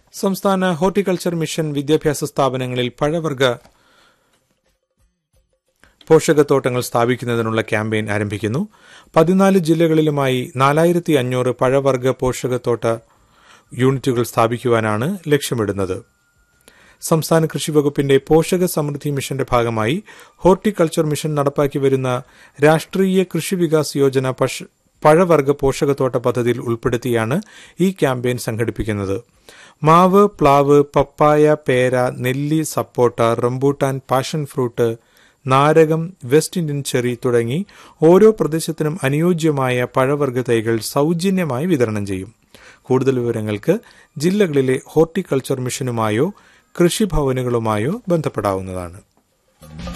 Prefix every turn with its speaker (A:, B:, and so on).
A: സംസ്ഥാന horticulture mission വിദ്യാഭ്യാസ സ്ഥാപനങ്ങളിൽ പഴവർഗ പോഷകത്തോട്ടങ്ങൾ സ്ഥാപിക്കുന്നതിനുള്ള ക്യാമ്പയിൻ ആരംഭിക്കുന്നു പതിനാല് ജില്ലകളിലുമായി നാലായിരത്തി അഞ്ഞൂറ് പഴവർഗ പോഷകത്തോട്ട യൂണിറ്റുകൾ സ്ഥാപിക്കുവാനാണ് ലക്ഷ്യമിടുന്നത് സംസ്ഥാന കൃഷി വകുപ്പിന്റെ പോഷക സമൃദ്ധി മിഷന്റെ ഭാഗമായി ഹോർട്ടിക്കൾച്ചർ മിഷൻ നടപ്പാക്കി വരുന്ന രാഷ്ട്രീയ കൃഷി വികാസ് യോജന പശ- പഴവർഗ പോഷകത്തോട്ട പദ്ധതിയിൽ ഉൾപ്പെടുത്തിയാണ് ഈ ക്യാമ്പയിൻ സംഘടിപ്പിക്കുന്നത് മാവ് പ്ലാവ് പപ്പായ പേര നെല്ലി സപ്പോട്ട റംബൂട്ടാൻ പാഷൻ ഫ്രൂട്ട് നാരകം വെസ്റ്റ് ഇന്ത്യൻ ചെറി തുടങ്ങി ഓരോ പ്രദേശത്തിനും അനുയോജ്യമായ പഴവർഗ തൈകൾ സൗജന്യമായി വിതരണം ചെയ്യും കൂടുതൽ വിവരങ്ങൾക്ക് ജില്ലകളിലെ ഹോർട്ടിക്കൾച്ചർ മിഷനുമായോ കൃഷിഭവനുകളുമായോ ബന്ധപ്പെടാവുന്നതാണ്